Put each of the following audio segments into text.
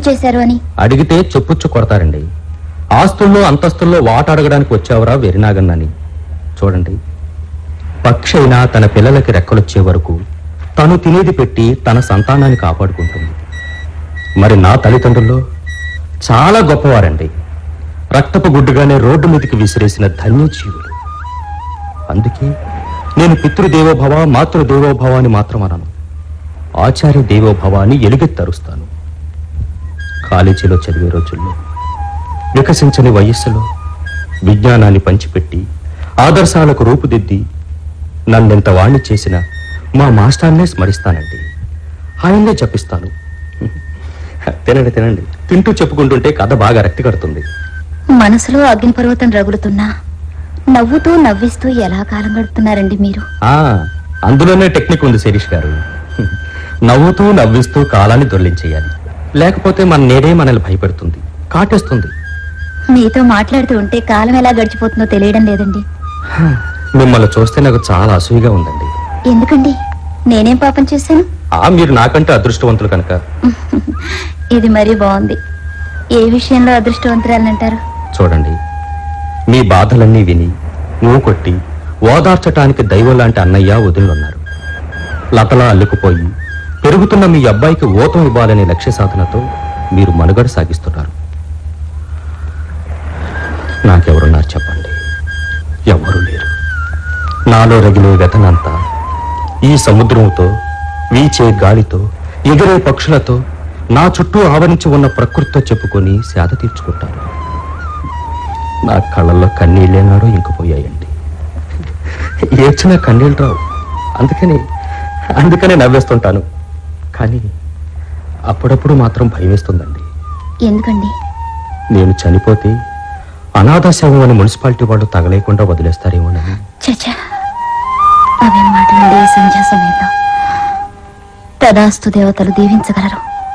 చేశారు అని అడిగితే చెప్పుచ్చు కొడతారండి ఆస్తుల్లో అంతస్తుల్లో వాట అడగడానికి వచ్చావరా వెరినాగన్నని చూడండి పక్షి అయినా తన పిల్లలకి రెక్కలొచ్చే వరకు తను తినేది పెట్టి తన సంతానాన్ని కాపాడుకుంటుంది మరి నా తల్లిదండ్రుల్లో చాలా గొప్పవారండి రక్తపు గుడ్డుగానే రోడ్డు మీదకి విసిరేసిన ధన్యజీవులు అందుకే నేను పితృదేవోభవ మాతృదేవోభవ అని మాత్రం అనను ఆచార్య దేవోభవ అని ఎలుగెత్తరుస్తాను కాలేజీలో చదివే రోజుల్లో వికసించని వయస్సులో విజ్ఞానాన్ని పంచిపెట్టి ఆదర్శాలకు రూపుదిద్ది నన్నెంత వాణ్ణి చేసిన మా మాస్టర్నే స్మరిస్తానండి ఆయన్నే చెప్పిస్తాను తినండి తినండి తింటూ చెప్పుకుంటుంటే కథ బాగా రక్తి కడుతుంది మనసులో అగ్నిపర్వతం రగులుతున్నా నవ్వుతూ నవ్విస్తూ ఎలా కాలం గడుపుతున్నారండి మీరు ఆ అందులోనే టెక్నిక్ ఉంది శిరీష్ గారు నవ్వుతూ నవ్విస్తూ కాలాన్ని దొర్లించేయాలి లేకపోతే మన నేడే మనల్ని భయపెడుతుంది కాటేస్తుంది మీతో మాట్లాడుతూ ఉంటే కాలం ఎలా గడిచిపోతుందో తెలియడం లేదండి మిమ్మల్ని చూస్తే నాకు చాలా అసూయగా ఉందండి ఎందుకండి నేనేం పాపం చేశాను ఆ మీరు నాకంటే అదృష్టవంతులు కనుక ఇది మరీ బాగుంది ఏ విషయంలో అదృష్టవంతురాలంటారు చూడండి మీ బాధలన్నీ విని నువ్వు కొట్టి ఓదార్చటానికి దైవం లాంటి అన్నయ్య వదిలినున్నారు లతలా అల్లుకుపోయి పెరుగుతున్న మీ అబ్బాయికి ఓతం ఇవ్వాలనే లక్ష్య సాధనతో మీరు మనుగడ సాగిస్తున్నారు నాకెవరున్నారు చెప్పండి ఎవ్వరూ లేరు నాలో రగిలే వ్యతనంతా ఈ సముద్రంతో వీచే గాలితో ఎగిరే పక్షులతో నా చుట్టూ ఆవరించి ఉన్న ప్రకృతితో చెప్పుకొని సేద తీర్చుకుంటాను నా కళ్ళల్లో కన్నీళ్ళేనాడో ఇంకిపోయాయండి ఏడ్చిన కన్నీళ్ళు రావు అందుకని అందుకనే నవ్వేస్తుంటాను కానీ అప్పుడప్పుడు మాత్రం భయం వేస్తుందండి ఎందుకండి నేను చనిపోతే అనాథ శవం అని మున్సిపాలిటీ వాళ్ళు తగలేకుండా వదిలేస్తారేమోనని చచ్చా అవేం మాటలండి ఈ సంధ్యా సమయంలో తదాస్తు దేవతలు దీవించగలరు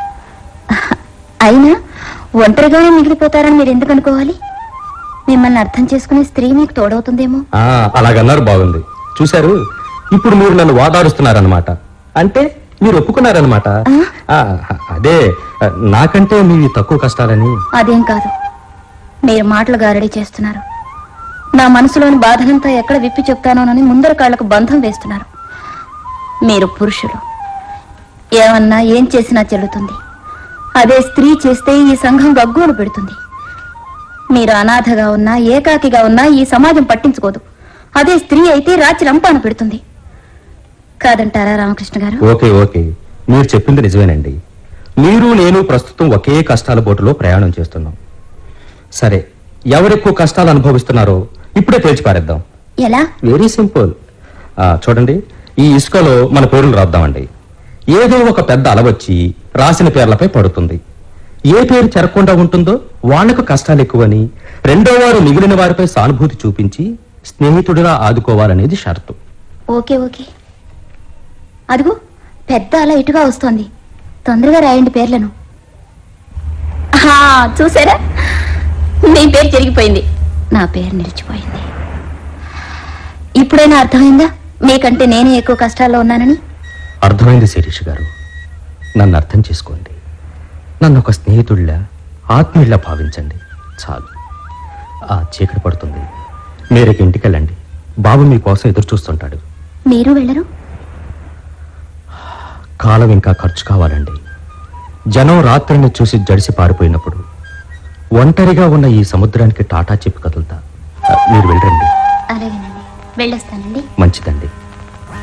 అయినా ఒంటరిగానే మిగిలిపోతారని మీరు ఎందుకు అనుకోవాలి మిమ్మల్ని అర్థం చేసుకునే స్త్రీ మీకు తోడవుతుందేమో ఆ, అలాగన్నారు బాగుంది చూశారు ఇప్పుడు మీరు నన్ను వాదారుస్తున్నారనమాట అంటే మీరు ఒప్పుకున్నారనమాట ఆ, అదే నాకంటే మీవి తక్కువ కష్టాలని అదేం కాదు మీరు మాటలు గారడీ చేస్తున్నారు నా మనసులోని బాధనంతా ఎక్కడ విప్పి చెప్తానోనని ముందర కాళ్లకు బంధం వేస్తున్నారు మీరు పురుషులు ఏమన్నా ఏం చేసినా చెల్లుతుంది అదే స్త్రీ చేస్తే ఈ సంఘం గగ్గోలు పెడుతుంది మీరు అనాథగా ఉన్నా ఏకాకిగా ఉన్నా ఈ సమాజం పట్టించుకోదు అదే స్త్రీ అయితే రాత్రి రంపాన పెడుతుంది కాదంటారా రామకృష్ణ గారు ఓకే ఓకే మీరు చెప్పింది నిజమేనండి మీరు నేను ప్రస్తుతం ఒకే కష్టాల బోటులో ప్రయాణం చేస్తున్నాం సరే ఎవరెక్కువ కష్టాలు అనుభవిస్తున్నారో ఇప్పుడే తేల్చి పారేద్దాం ఎలా వెరీ సింపుల్ ఆ, చూడండి ఈ ఇసుకలో మన పేర్లు రాద్దామండి ఏదో ఒక పెద్ద అల వచ్చి రాసిన పేర్లపై పడుతుంది ఏ పేరు చెరకుండా ఉంటుందో వాళ్లకు కష్టాలు ఎక్కువని రెండో వారు మిగిలిన వారిపై సానుభూతి చూపించి స్నేహితుడిలా ఆదుకోవాలనేది షరతు ఓకే ఓకే అదిగో పెద్ద అలా ఇటుగా వస్తోంది తొందరగా రాయండి పేర్లను ఆహా, చూసారా మీ పేరు జరిగిపోయింది నా పేరు నిలిచిపోయింది ఇప్పుడైనా అర్థమైందా మీకంటే నేనే ఎక్కువ కష్టాల్లో ఉన్నానని అర్థమైంది శిరీష్ గారు నన్ను అర్థం చేసుకోండి నన్ను ఒక స్నేహితుడిలా ఆత్మీయుల్లా భావించండి చాలు ఆ చీకటి పడుతుంది మీరికి ఇంటికెళ్ళండి బాబు మీకోసం ఎదురు చూస్తుంటాడు మీరు వెళ్ళరు కాలం ఇంకా ఖర్చు కావాలండి జనం రాత్రిని చూసి జడిసి పారిపోయినప్పుడు ఒంటరిగా ఉన్న ఈ సముద్రానికి టాటా చెప్పి కదులుతా ఆ, మీరు వెళ్ళండి అలాగేనండి వెళ్ళొస్తానండి మంచిదండి